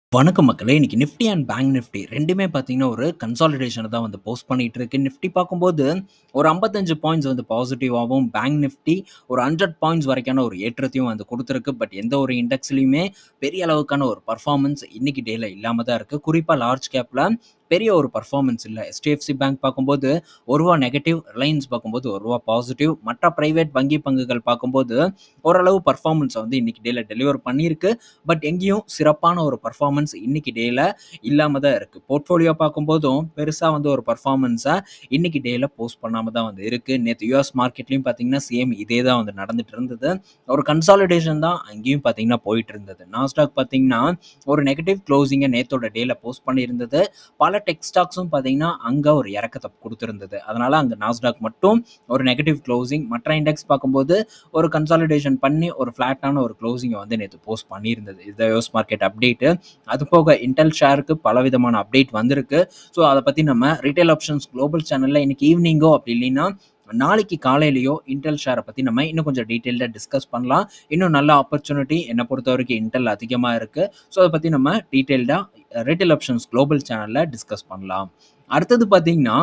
வணக்கம் மக்களே! இன்னைக்கு நிஃப்டி அண்ட் பேங்க் நிஃப்டி 2மே பார்த்தீங்கன்னா, ஒரு கன்சாலிடேஷன தான் வந்து போஸ்ட் பண்ணிட்டு இருக்கு. நிஃப்டி பார்க்கும்போது ஒரு 55 பாயிண்ட்ஸ் வந்து பாசிட்டிவாவும், பேங்க் நிஃப்டி ஒரு 100 பாயிண்ட்ஸ் வரைக்கான ஒரு ஏற்றத்தையும் வந்து குடுத்திருக்கு. பட் எந்த ஒரு இண்டெக்ஸ்லயுமே பெரிய அளவுக்கான ஒரு பெர்ஃபார்மன்ஸ் இன்னைக்கு டேல இல்லாம தான் இருக்கு. குறிப்பா லார்ஜ் கேப்ல பெரிய ஒரு பெர்ஃபார்மன்ஸ் இல்ல. HDFC பேங்க் பார்க்கும்போது ரூ. 1 நெகட்டிவ், ரிலையன்ஸ் பார்க்கும்போது ரூ. 1 பாசிட்டிவ். மற்ற பிரைவேட் வங்கி பங்குகள் பார்க்கும்போது ஓரளவு பெர்ஃபார்மன்ஸ வந்து இன்னைக்கு டேல டெலிவர் பண்ணியிருக்கு. பட் எங்கேயும் சிறப்பான ஒரு பெர்ஃபார்மன்ஸ் இன்னைக்கு டேல இல்லாம தான் இருக்கு. போர்ட்ஃபோலியோ பார்க்கும்போதும் பெருசா வந்து ஒரு பெர்ஃபார்மன்ஸ இன்னைக்கு டேல போஸ்ட் பண்ணாம தான் வந்து இருக்கு. நேத்து யுஎஸ் மார்க்கெட்லயும் பார்த்தீங்கன்னா, சேம் இதே தான் வந்து நடந்துட்டு இருந்தது. ஒரு கன்சாலிடேஷன் தான் அங்கேயும் பார்த்தீங்கன்னா போயிட்டு இருந்தது. நாஸ்டாக் பார்த்தீங்கன்னா, ஒரு நெகட்டிவ் குளோசிங்க நேத்தோட டேல போஸ்ட் பண்ணியிருந்தது. பல டெக் ஸ்டாக்ஸும் பார்த்தீங்கன்னா, அங்க ஒரு இறக்கத்த குடுத்திருந்தது. அதனால அங்க நாஸ்டாக் மட்டும் ஒரு நெகட்டிவ் குளோசிங். மற்ற இண்டெக்ஸ் பார்க்கும்போது ஒரு கன்சாலிடேஷன் பண்ணி ஒரு ஃப்ளாட்டான ஒரு குளோசிங்க வந்து நேத்து போஸ்ட் பண்ணியிருந்தது. இதுதான் யுஎஸ் மார்க்கெட் அப்டேட்டு. அது போக இன்டெல் ஷேருக்கு பலவிதமான அப்டேட் வந்திருக்கு. ஸோ அத பத்தி நம்ம ரீட்டெயில் ஆப்ஷன்ஸ் குளோபல் சேனல்ல இன்னைக்கு ஈவினிங்கோ அப்படி இல்லைன்னா, நாளைக்கு காலையிலயோ இன்டெல் ஷேர பத்தி நம்ம இன்னும் கொஞ்சம் டீட்டெயில்டா டிஸ்கஸ் பண்ணலாம். இன்னும் நல்ல ஆப்பர்ச்சுனிட்டி என்ன பொறுத்தவரைக்கும் இன்டெல் அதிகமா இருக்கு. ஸோ அத பத்தி நம்ம டீட்டெயில்டா ரீட்டெயில் ஆப்ஷன்ஸ் குளோபல் சேனல்ல டிஸ்கஸ் பண்ணலாம். அடுத்தது பார்த்தீங்கன்னா,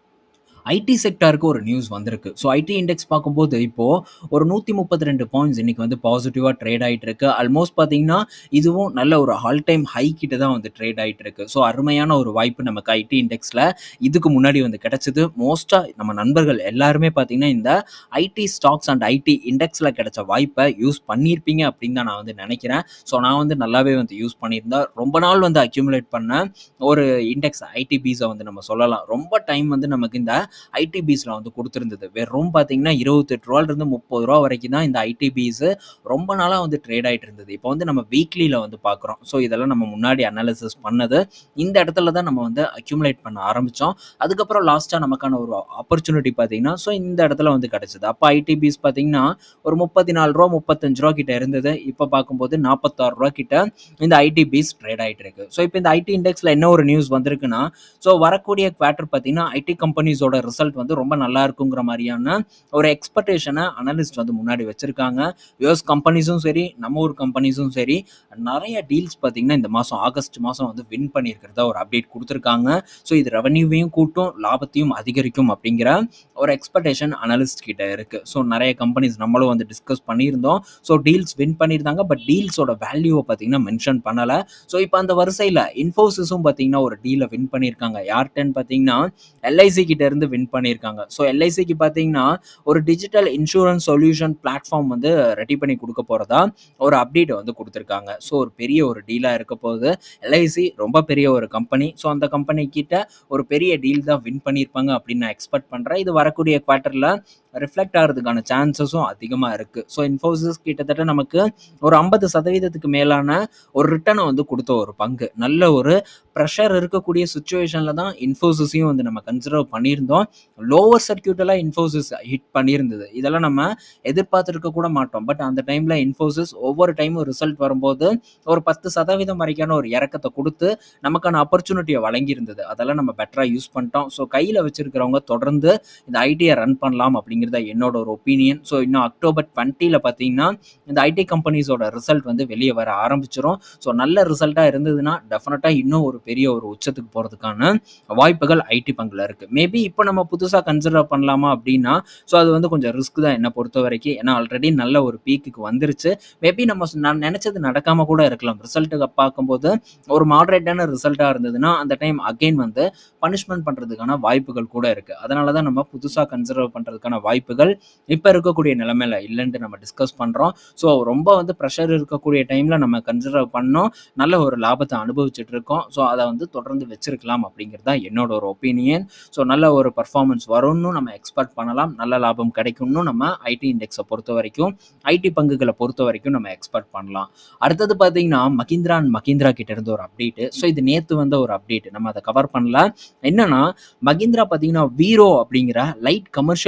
ஐடி செக்டாருக்கு ஒரு நியூஸ் வந்திருக்கு. ஸோ ஐடி இண்டெக்ஸ் பார்க்கும்போது இப்போ ஒரு 132 பாயிண்ட்ஸ் இன்னைக்கு வந்து பாசிட்டிவா ட்ரேட் ஆயிட்டு இருக்கு. ஆல்மோஸ்ட் பார்த்தீங்கன்னா, இதுவும் நல்ல ஒரு ஆல் டைம் ஹை கிட்ட தான் வந்து ட்ரேட் ஆயிட்டு இருக்கு. ஸோ அருமையான ஒரு வாய்ப்பு நமக்கு ஐடி இண்டெக்ஸ்ல இதுக்கு முன்னாடி வந்து கிடைச்சது. மோஸ்ட்டா நம்ம நண்பர்கள் எல்லாருமே பார்த்தீங்கன்னா, இந்த ஐடி ஸ்டாக்ஸ் அண்ட் ஐடி இண்டெக்ஸ்ல கிடைச்ச வாய்ப்ப யூஸ் பண்ணியிருப்பீங்க அப்படின்னு தான் நான் வந்து நெனைக்கிறேன். ஸோ நான் வந்து நல்லாவே வந்து யூஸ் பண்ணியிருந்தேன். ரொம்ப நாள் வந்து அக்யூமுலேட் பண்ண ஒரு இண்டெக்ஸ் ஐடிபிஸ வந்து நம்ம சொல்லலாம். ரொம்ப டைம் வந்து நமக்கு இந்த ஐடிபிஸ்ல வந்து குடுத்திருந்தது. வெறும் பார்த்தீங்கன்னா, ரூ. 28 இருந்து ரூ. 30 வரைக்கும் தான் இந்த ஐடிபிஸ் ரொம்ப நாளா வந்து ட்ரேட் ஆயிட்டு இருந்தது. இப்போ வந்து நம்ம வீக்லில வந்து பார்க்குறோம். ஸோ இதெல்லாம் நம்ம முன்னாடி அனாலிசிஸ் பண்ணது. இந்த இடத்துல தான் நம்ம வந்து அக்யூமுலேட் பண்ண ஆரம்பிச்சோம். அதுக்கப்புறம் லாஸ்ட்டா நமக்கான ஒரு ஆப்பர்ச்சுனிட்டி பார்த்தீங்கன்னா, ஸோ இந்த இடத்துல வந்து கிடைச்சது. அப்ப ஐடிபிஸ் பார்த்தீங்கன்னா, ஒரு ரூ. 34 ரூ. 35 கிட்ட இருந்தது. இப்ப பார்க்கும்போது ரூ. 46 கிட்ட இந்த ஐடிபிஸ் ட்ரேட் ஆயிட்டு இருக்கு. ஸோ இப்ப இந்த ஐடி இண்டெக்ஸ்ல என்ன ஒரு நியூஸ் வந்திருக்குன்னா, ஸோ வரக்கூடிய குவார்ட்டர் பார்த்தீங்கன்னா, ஐடி கம்பெனிஸோட ரிசல்ட் வந்து ரொம்ப நல்லா இருக்குங்கிற மாரியான ஒரு எக்ஸ்பெக்டேஷன அனலிஸ்ட் வந்து முன்னாடி வச்சிருக்காங்க. யுஎஸ் கம்பெனிஸும் சரி, நம்ம ஊர் கம்பெனிஸும் சரி, நெறைய டீல்ஸ் பார்த்தீங்கன்னா, இந்த மாசம் ஆகஸ்ட் மாசம் வந்து வின் பண்ணியிருக்கிறதா ஒரு அப்டேட் குடுத்திருக்காங்க. ஸோ இது ரெவென்யூவையும் கூட்டும், லாபத்தையும் அதிகரிக்கும் அப்படிங்கிற ஒரு எக்ஸ்பெக்டேஷன் அனலிஸ்ட் கிட்ட இருக்கு. ஸோ நெறைய கம்பெனிஸ் நம்மளும் வந்து டிஸ்கஸ் பண்ணியிருந்தோம். ஸோ டீல்ஸ் வின் பண்ணியிருந்தாங்க. பட் டீல்ஸோட வேல்யூவ பார்த்தீங்கன்னா, மென்ஷன் பண்ணல. ஸோ இப்ப அந்த வரிசையில இன்ஃபோசிஸும் பார்த்தீங்கன்னா, ஒரு டீல வின் பண்ணியிருக்காங்க. யார்ட்டன்னு பார்த்தீங்கன்னா, எல்ஐசி கிட்ட இருந்து வின் பண்ணியிருக்காங்க. ஸோ எல்ஐசிக்கு பார்த்தீங்கன்னா, ஒரு டிஜிட்டல் இன்சூரன்ஸ் சொல்யூஷன் பிளாட்ஃபார்ம் வந்து ரெடி பண்ணி குடுக்க போறதா ஒரு அப்டேட் வந்து குடுத்திருக்காங்க. ஸோ ஒரு பெரிய ஒரு டீலா இருக்க போகுது. எல்ஐசி ரொம்ப பெரிய ஒரு கம்பெனி. ஸோ அந்த கம்பெனி கிட்ட ஒரு பெரிய டீல் தான் வின் பண்ணியிருப்பாங்க அப்படின்னு நான் எக்ஸ்பெக்ட் பண்றேன். இது வரக்கூடிய குவார்ட்டர்ல ரிஃப்ளெக்ட் ஆகுறதுக்கான சான்ஸஸும் அதிகமா இருக்கு. ஸோ இன்ஃபோசிஸ் கிட்டத்தட்ட நமக்கு ஒரு 50% மேலான ஒரு ரிட்டர்ன வந்து குடுத்த ஒரு பங்கு. நல்ல ஒரு பிரஷர் இருக்கக்கூடிய சிச்சுவேஷன்ல தான் இன்ஃபோசிஸையும் வந்து நம்ம கன்சிடர் பண்ணியிருந்தோம். லோவர் சர்க்யூட்டலா இன்ஃபோசிஸ் ஹிட் பண்ணியிருந்தது. இதெல்லாம் நம்ம எதிர்பார்த்திருக்க கூட மாட்டோம். பட் அந்த டைம்ல இன்ஃபோசிஸ் ஒவ்வொரு டைமும் ரிசல்ட் வரும்போது ஒரு 10% வரைக்கான ஒரு இறக்கத்த குடுத்து நமக்கான ஆப்பர்ச்சுனிட்டிய வழங்கியிருந்தது. அதெல்லாம் நம்ம பெட்டரா யூஸ் பண்ணிட்டோம். ஸோ கையில வச்சிருக்கிறவங்க தொடர்ந்து இந்த ஐடிய ரன் பண்ணலாம் அப்படிங்கிறது என்னோட ஒரு ஒப்பீனியன். ஸோ இன்னும் அக்டோபர் 20ல பார்த்தீங்கன்னா, இந்த ஐடி கம்பெனிஸோட ரிசல்ட் வந்து வெளிய வர ஆரம்பிச்சுரும். ஸோ நல்ல ரிசல்ட்டா இருந்ததுன்னா, டெஃபினட்டா இன்னும் ஒரு பெரிய ஒரு உச்சத்துக்கு போறதுக்கான வாய்ப்புகள் ஐடி பங்குல இருக்கு. மேபி இப்ப நம்ம புதுசா கன்சிடர் பண்ணலாமா அப்படின்னா, ஸோ அது வந்து கொஞ்சம் ரிஸ்க் தான் என்ன பொறுத்தவரைக்கும். ஏன்னா ஆல்ரெடி நல்ல ஒரு பீக்குக்கு வந்துருச்சு. மேபி நம்ம நான் நெனைச்சது நடக்காம கூட இருக்கலாம். ரிசல்ட்ட பார்க்கும்போது ஒரு மாடரேட்டான ரிசல்ட்டா இருந்ததுன்னா, அந்த டைம் அகைன் வந்து பனிஷ்மென்ட் பண்றதுக்கான வாய்ப்புகள் கூட இருக்கு. அதனால தான் நம்ம புதுசா கன்சிடர் பண்றதுக்கான வாய்ப்புகள் இப்ப இருக்கக்கூடிய நிலைமையில இல்லன்ட்டு நம்ம டிஸ்கஸ் பண்றோம். ஸோ ரொம்ப வந்து பிரஷர் இருக்கக்கூடிய டைம்ல நம்ம கன்சிடர் பண்ணோம். நல்ல ஒரு லாபத்த அனுபவிச்சுட்டு இருக்கோம். ஸோ அத வந்து தொடர்ந்து வச்சிருக்கலாம் அப்படிங்கிறது தான் என்னோட ஒரு ஒப்பீனியன். ஸோ நல்ல ஒரு பெர்ஃபார்மன்ஸ் வரும்னு நம்ம எக்ஸ்பெக்ட் பண்ணலாம். நல்ல லாபம் கிடைக்கும்னு நம்ம ஐடி இண்டெக்ஸ பொறுத்தவரைக்கும், ஐடி பங்குகள பொறுத்தவரைக்கும் நம்ம எக்ஸ்பெக்ட் பண்ணலாம். அடுத்தது பார்த்தீங்கன்னா, மஹிந்திரா அண்ட் மஹிந்திரா கிட்ட இருந்து ஒரு அப்டேட். ஸோ இது நேத்து வந்த ஒரு அப்டேட். நம்ம அத கவர் பண்ணல. என்னன்னா, மஹிந்திரா பார்த்தீங்கன்னா, வீரோ அப்படிங்கிற லைட் கமர்ஷியல் வெஹிக்கிள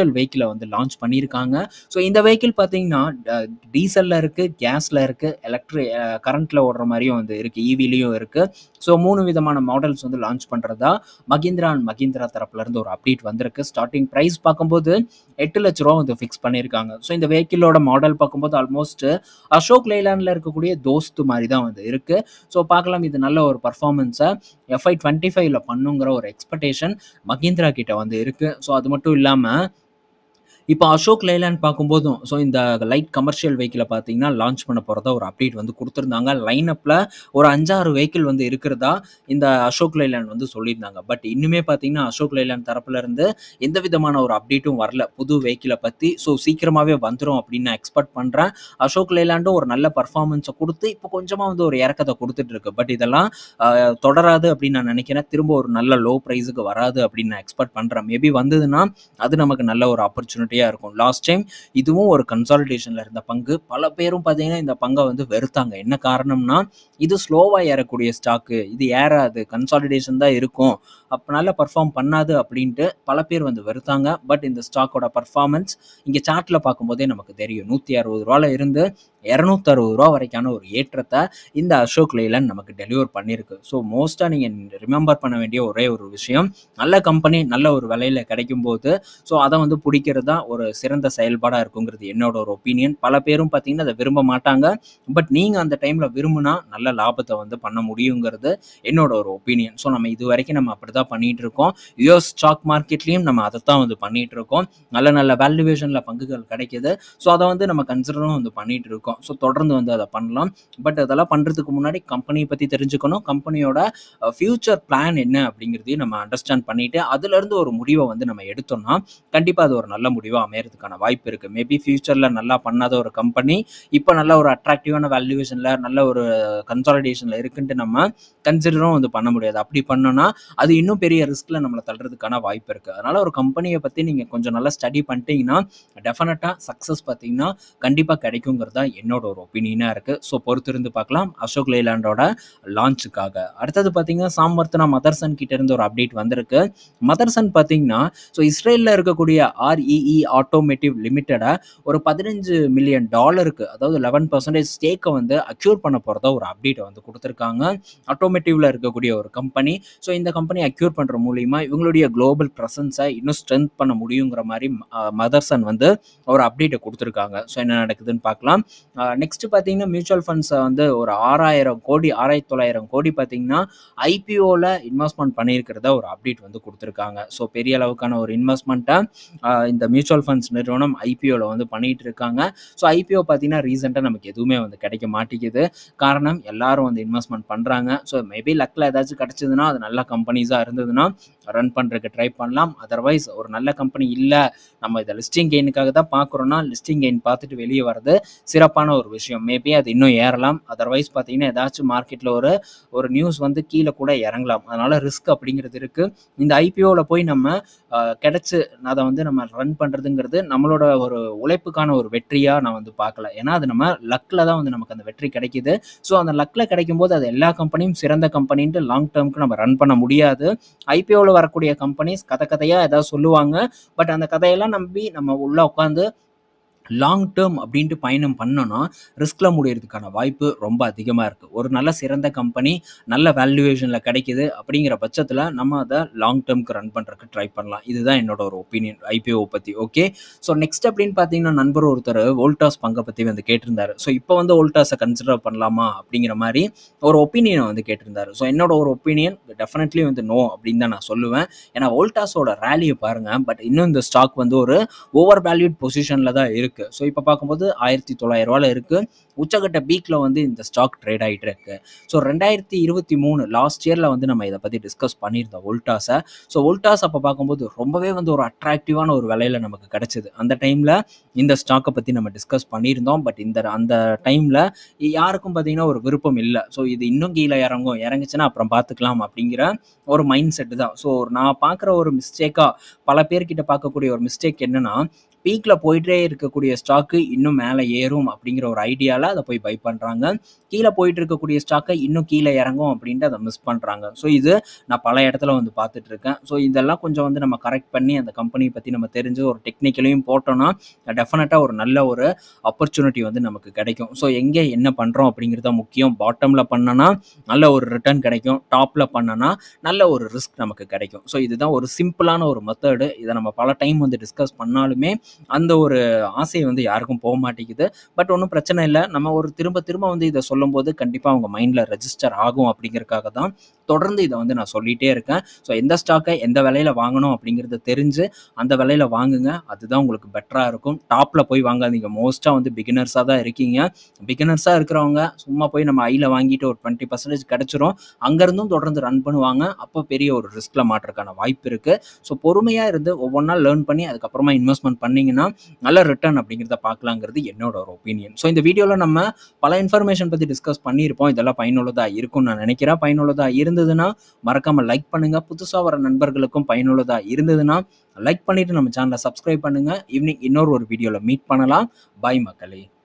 வந்து லான்ச் பண்ணியிருக்காங்க ஸோ இந்த வெஹிக்கிள் பார்த்தீங்கன்னா டீசலில் இருக்குது கேஸில் இருக்குது எலக்ட்ரி கரண்ட்டில் ஓடுற மாதிரியும் வந்து இருக்குது ஈவிலையும் இருக்குது ஸோ மூணு விதமான மாடல்ஸ் வந்து லான்ச் பண்ணுறதா மகிந்திரா அண்ட் மகிந்திரா தரப்புலேருந்து ஒரு அப்டேட் வந்திருக்கு ஸ்டார்டிங் ப்ரைஸ் பார்க்கும்போது எட்டு லட்ச ரூபா வந்து ஃபிக்ஸ் பண்ணியிருக்காங்க ஸோ இந்த வெஹிக்கிளோட மாடல் பார்க்கும்போது ஆல்மோஸ்ட் அசோக் லைலாண்டில் இருக்கக்கூடிய தோஸ்து மாதிரி தான் வந்து இருக்குது ஸோ பார்க்கலாம் இது நல்ல ஒரு பர்ஃபார்மன்ஸை எஃப்ஐ டுவெண்ட்டி ஃபைவ்ல பண்ணுங்கிற ஒரு எக்ஸ்பெக்டேஷன் மகேந்திரா கிட்ட வந்து இருக்குது ஸோ அது மட்டும் இல்லாமல் இப்போ அசோக் லைலாண்ட் பார்க்கும்போதும் ஸோ இந்த லைட் கமர்ஷியல் வெஹிக்கிளை பார்த்தீங்கன்னா லான்ச் பண்ண போகிறதா ஒரு அப்டேட் வந்து கொடுத்துருந்தாங்க லைனப்பில் ஒரு அஞ்சாறு வெஹிக்கிள் வந்து இருக்கிறதா இந்த அசோக் லைலாண்ட் வந்து சொல்லியிருந்தாங்க பட் இன்னுமே பார்த்தீங்கன்னா அசோக் லைலாண்ட் தரப்புல இருந்து எந்த விதமான ஒரு அப்டேட்டும் வரல புது வெஹிக்கிளை பற்றி ஸோ சீக்கிரமாகவே வந்துடும் அப்படின்னு நான் எக்ஸ்பெக்ட் பண்ணுறேன் அசோக் லைலாண்டும் ஒரு நல்ல பர்ஃபார்மன்ஸை கொடுத்து இப்போ கொஞ்சமாக வந்து ஒரு இறக்கத்தை கொடுத்துட்டு இருக்கு பட் இதெல்லாம் ஆஹ், தொடராது அப்படின்னு நான் நினைக்கிறேன் திரும்ப ஒரு நல்ல லோ ப்ரைஸுக்கு வராது அப்படின்னு நான் எக்ஸ்பெக்ட் பண்ணுறேன் மேபி வந்ததுன்னா அது நமக்கு நல்ல ஒரு ஆப்பர்ச்சுனிட்டியாக இருக்கும் லாஸ்ட் டைம் இதுவும் ஒரு கன்சாலிடேஷனில் இருந்த பங்கு பல பேரும் பார்த்தீங்கன்னா இந்த பங்கை வந்து வெறுத்தாங்க என்ன காரணம்னா இது ஸ்லோவாக ஏறக்கூடிய ஸ்டாக்கு இது ஏறாது கன்சாலிடேஷன் தான் இருக்கும் அப்போ நல்லா பர்ஃபார்ம் பண்ணாது அப்படின்ட்டு பல பேர் வந்து வெறுத்தாங்க பட் இந்த ஸ்டாக்கோட பர்ஃபார்மன்ஸ் இங்கே சார்ட்டில் பார்க்கும்போதே நமக்கு தெரியும் நூற்றி அறுபது ரூபால இருந்து இரநூத்தறுபது ரூபா வரைக்கான ஒரு ஏற்றத்தை இந்த அசோக் லைலன் நமக்கு டெலிவர் பண்ணியிருக்கு ஸோ மோஸ்ட்டாக நீங்கள் ரிமெம்பர் பண்ண வேண்டிய ஒரே ஒரு விஷயம் நல்ல கம்பெனி நல்ல ஒரு விலையில் கிடைக்கும் போது ஸோ அதை வந்து பிடிக்கிறது தான் ஒரு சிறந்த செயல்பாடாக இருக்குங்கிறது என்னோட ஒரு ஒப்பீனியன் பல பேரும் பார்த்தீங்கன்னா அதை விரும்ப மாட்டாங்க பட் நீங்கள் அந்த டைமில் விரும்புனா நல்ல லாபத்தை வந்து பண்ண முடியுங்கிறது என்னோட ஒரு ஒப்பீனியன் ஸோ நம்ம இது வரைக்கும் நம்ம அப்படி தான் பண்ணிட்டு இருக்கோம் யூஎஸ் ஸ்டாக் மார்க்கெட்லேயும் நம்ம அதை தான் வந்து பண்ணிட்டு இருக்கோம் நல்ல நல்ல வேல்யூவேஷனில் பங்குகள் கிடைக்குது ஸோ அதை வந்து நம்ம கன்சிடரும் வந்து பண்ணிட்டு இருக்கோம் ஸோ தொடர்ந்து வந்து அதை பண்ணலாம் பட் அதெல்லாம் பண்ணுறதுக்கு முன்னாடி கம்பெனியை பற்றி தெரிஞ்சுக்கணும் கம்பெனியோட ஃபியூச்சர் பிளான் என்ன அப்படிங்கிறதையும் நம்ம அண்டர்ஸ்டாண்ட் பண்ணிட்டு அதுலேருந்து ஒரு முடிவை வந்து நம்ம எடுத்தோம்னா கண்டிப்பாக அது ஒரு நல்ல முடிவாக அமையறதுக்கான வாய்ப்பு இருக்குது மேபி ஃபியூச்சரில் நல்லா பண்ணாத ஒரு கம்பெனி இப்போ நல்ல ஒரு அட்ராக்டிவான வேல்யூவேஷனில் நல்ல ஒரு கன்சாலிடேஷனில் இருக்குன்ட்டு நம்ம கன்சிடரும் வந்து பண்ண முடியாது அப்படி பண்ணோன்னா அது இன்னும் பெரிய ரிஸ்கில் நம்மளை தள்ளுறதுக்கான வாய்ப்பு இருக்குது அதனால் ஒரு கம்பெனியை பற்றி நீங்கள் கொஞ்சம் நல்லா ஸ்டடி பண்ணிட்டீங்கன்னா டெஃபினட்டாக சக்ஸஸ் பார்த்தீங்கன்னா கண்டிப்பாக கிடைக்குங்கிறது தான் என்னோட ஒரு ஒப்பீனியனாக இருக்குது ஸோ பொறுத்திருந்து பார்க்கலாம் அசோக் லேலாண்டோட லான்ச்சுக்காக அடுத்தது பார்த்தீங்கன்னா சாமர்த்தனா மதர்சன் கிட்ட இருந்து ஒரு அப்டேட் வந்திருக்கு மதர்சன் பார்த்தீங்கன்னா ஸோ இஸ்ரேலில் இருக்கக்கூடிய ஆர்இஇ ஆட்டோமேட்டிவ் லிமிட்டடை ஒரு பதினஞ்சு மில்லியன் டாலருக்கு அதாவது லெவன் பர்சன்டேஜ் ஸ்டேக்கை வந்து அக்யூர் பண்ண போகிறதா ஒரு அப்டேட்டை வந்து கொடுத்துருக்காங்க ஆட்டோமேட்டிவ்ல இருக்கக்கூடிய ஒரு கம்பெனி ஸோ இந்த கம்பெனி அக்யூர் பண்ணுற மூலியமா இவங்களுடைய குளோபல் ப்ரெசன்ஸை இன்னும் ஸ்ட்ரென்த் பண்ண முடியுங்கிற மாதிரி மதர்சன் வந்து ஒரு அப்டேட்டை கொடுத்துருக்காங்க ஸோ என்ன நடக்குதுன்னு பார்க்கலாம் நெக்ஸ்ட் பார்த்தீங்கன்னா மியூச்சுவல் ஃபண்ட்ஸை வந்து ஒரு ஆறாயிரம் கோடி ஆறாயிரத்தி தொள்ளாயிரம் கோடி பார்த்தீங்கன்னா ஐபிஓவில் இன்வெஸ்ட்மெண்ட் பண்ணியிருக்கிறதா ஒரு அப்டேட் வந்து கொடுத்துருக்காங்க ஸோ பெரிய அளவுக்கான ஒரு இன்வெஸ்ட்மெண்ட்டை இந்த மியூச்சுவல் ஃபண்ட்ஸ் நிறுவனம் ஐபிஓவில் வந்து பண்ணிட்டு இருக்காங்க ஸோ ஐபிஓ பார்த்தீங்கன்னா ரீசெண்டாக நமக்கு எதுவுமே வந்து கிடைக்க மாட்டேங்குது காரணம் எல்லாரும் வந்து இன்வெஸ்ட்மெண்ட் பண்ணுறாங்க ஸோ மேபி லக்கில் ஏதாச்சும் கிடச்சிதுன்னா அது நல்ல கம்பெனிஸாக இருந்ததுன்னா ரன் பண்ணுறதுக்கு ட்ரை பண்ணலாம் அதர்வைஸ் ஒரு நல்ல கம்பெனி இல்லை நம்ம இதை லிஸ்டிங் கெயினுக்காக தான் பார்க்குறோன்னா லிஸ்டிங் கெயின் பார்த்துட்டு வெளியே வர்றது சிறப்பான ஒரு விஷயம் மேபி அது இன்னும் ஏறலாம் அதர்வைஸ் பார்த்தீங்கன்னா ஏதாச்சும் மார்க்கெட்டில் ஒரு ஒரு நியூஸ் வந்து கீழே கூட இறங்கலாம் அதனால் ரிஸ்க் அப்படிங்கிறது இருக்குது இந்த ஐபிஓவில் போய் நம்ம ஆஹ், கிடைச்சு அதை வந்து நம்ம ரன் பண்ணுறதுங்கிறது நம்மளோட ஒரு உழைப்புக்கான ஒரு வெற்றியாக நான் வந்து பார்க்கல ஏன்னா அது நம்ம லக்கில் தான் வந்து நமக்கு அந்த வெற்றி கிடைக்குது ஸோ அந்த லக்கில் கிடைக்கும் போது அது எல்லா கம்பெனியும் சிறந்த கம்பெனின்ட்டு லாங் டேர்முக்கு நம்ம ரன் பண்ண முடியாது ஐபிஓவில் வரக்கூடிய கம்பெனிஸ் கதை கதையாக ஏதாவது சொல்லுவாங்க பட் அந்த கதையெல்லாம் நம்பி நம்ம உள்ளே உட்காந்து லாங் டேர்ம் அப்படின்ட்டு பயணம் பண்ணோன்னா ரிஸ்கில் முடியறதுக்கான வாய்ப்பு ரொம்ப அதிகமாக இருக்குது ஒரு நல்ல சிறந்த கம்பெனி நல்ல வேல்யூவேஷனில் கிடைக்குது அப்படிங்கிற பட்சத்தில் நம்ம அதை லாங் டேர்ம்க்கு ரன் பண்ணுறதுக்கு ட்ரை பண்ணலாம் இதுதான் என்னோட ஒரு ஒப்பீனியன் ஐபிஓ பற்றி ஓகே ஸோ நெக்ஸ்ட் அப்படின்னு பார்த்தீங்கன்னா நண்பர் ஒருத்தர் வோல்டாஸ் பங்கை பற்றி வந்து கேட்டிருந்தாரு ஸோ இப்போ வந்து வோல்டாஸை கன்சிடர் பண்ணலாமா அப்படிங்கிற மாதிரி ஒரு ஒப்பீனியனை வந்து கேட்டிருந்தாரு ஸோ என்னோட ஒரு ஒப்பீனியன் டெஃபினெட்லி வந்து நோ அப்படின்னு தான் நான் சொல்லுவேன் ஏன்னா வோல்டாஸோட ரேலியை பாருங்கள் பட் இன்னும் இந்த ஸ்டாக் வந்து ஒரு ஓவர் வேல்யூட் பொசிஷனில் தான் இருக்குது ஸோ இப்போ பார்க்கும்போது ஆயிரத்தி தொள்ளாயிரம் ரூபாயில் இருக்குது உச்சகட்ட பீக்கில் வந்து இந்த ஸ்டாக் ட்ரேட் ஆகிட்டு இருக்கு ஸோ ரெண்டாயிரத்தி இருபத்தி மூணு லாஸ்ட் இயரில் வந்து நம்ம இதை பற்றி டிஸ்கஸ் பண்ணியிருந்தோம் வோல்டாஸை ஸோ வோல்டாஸ் அப்போ பார்க்கும்போது ரொம்பவே வந்து ஒரு அட்ராக்டிவான ஒரு விலையில் நமக்கு கிடச்சிது அந்த டைமில் இந்த ஸ்டாக்கை பற்றி நம்ம டிஸ்கஸ் பண்ணியிருந்தோம் பட் இந்த அந்த டைமில் யாருக்கும் பார்த்தீங்கன்னா ஒரு விருப்பம் இல்லை ஸோ இது இன்னும் கீழே இறங்கும் இறங்குச்சுன்னா அப்புறம் பார்த்துக்கலாம் அப்படிங்கிற ஒரு மைண்ட் செட்டு தான் ஸோ நான் பார்க்குற ஒரு மிஸ்டேக்காக பல பேர்கிட்ட பார்க்கக்கூடிய ஒரு மிஸ்டேக் என்னன்னா பீக்கில் போயிட்டே இருக்கக்கூடிய ஸ்டாக்கு இன்னும் மேலே ஏறும் அப்படிங்கிற ஒரு ஐடியாவில் அத போய் பை பண்றாங்க. கீழ போயிட்டு இருக்கக்கூடிய ஸ்டாக்க இன்னும் கீழ இறங்கும் அப்படின்ட்டு அத மிஸ் பண்றாங்க. ஸோ இது நான் பல இடத்துல வந்து பார்த்துட்டு இருக்கேன். ஸோ இதெல்லாம் கொஞ்சம் வந்து நம்ம கரெக்ட் பண்ணி அந்த கம்பெனிய பத்தி நம்ம தெரிஞ்சு ஒரு டெக்னிக்கலையும் போட்டோம்னா, டெஃபினட்டா ஒரு நல்ல ஒரு ஆப்பர்ச்சுனிட்டி வந்து நமக்கு கிடைக்கும். ஸோ எங்க என்ன பண்றோம் அப்படிங்கிறது தான் முக்கியம். பாட்டம்ல பண்ணனா நல்ல ஒரு ரிட்டர்ன் கிடைக்கும். டாப்ல பண்ணனா நல்ல ஒரு ரிஸ்க் நமக்கு கிடைக்கும். ஸோ இதுதான் ஒரு சிம்பிளான ஒரு மெத்தடு. இத நம்ம பல டைம் வந்து டிஸ்கஸ் பண்ணாலுமே, அந்த ஒரு ஆசை வந்து யாருக்கும் போ மாட்டேங்குது. பட் ஒண்ணும் பிரச்சனை இல்ல. நம்ம ஒரு திரும்ப திரும்ப வந்து இத சொல்லும்போது கண்டிப்பா அவங்க மைண்ட்ல ரெஜிஸ்டர் ஆகும் அப்படிங்கிறதுக்காக தான் தொடர்ந்து இத வந்து நான் சொல்லிட்டே இருக்கேன். ஸோ எந்த ஸ்டாக்க எந்த விலையில வாங்கணும் அப்படிங்கிறத தெரிஞ்சு, அந்த விலையில வாங்குங்க. அதுதான் உங்களுக்கு பெட்டரா இருக்கும். டாப்ல போய் வாங்காதீங்க. மோஸ்ட்டா வந்து பிகினர்ஸா தான் இருக்கீங்க. பிகினர்ஸா இருக்கிறவங்க சும்மா போய் நம்ம ஐல வாங்கிட்டு ஒரு 20% கிடைச்சிரும். அங்கருந்தும் தொடர்ந்து ரன் பண்ணுவாங்க. அப்போ பெரிய ஒரு ரிஸ்க்ல மாட்றதுக்கான வாய்ப்பு இருக்கு. ஸோ பொறுமையா இருந்து ஒவ்வொன்னா லேர்ன் பண்ணி அதுக்கப்புறமா இன்வெஸ்ட்மென்ட் பண்ணீங்கன்னா, நல்ல ரிட்டர்ன் அப்படிங்கிறத பார்க்கலாங்கிறது என்னோட ஒரு ஒப்பீனியன். ஸோ இந்த வீடியோல நம்ம பல இன்ஃபர்மேஷன் பத்தி டிஸ்கஸ் பண்ணியிருப்போம். இதெல்லாம் பயனுள்ளதா இருக்கும்னு நான் நினைக்கிறேன். பயனுள்ளதா இருந்ததுன்னா, மறக்காம லைக் பண்ணுங்க. புதுசா வர நண்பர்களுக்கும் பயனுள்ளதா இருந்ததுன்னா, லைக் பண்ணிட்டு நம்ம சேனல சப்ஸ்கிரைப் பண்ணுங்க. ஈவினிங் இன்னொரு ஒரு வீடியோல மீட் பண்ணலாம். பாய் மக்களே!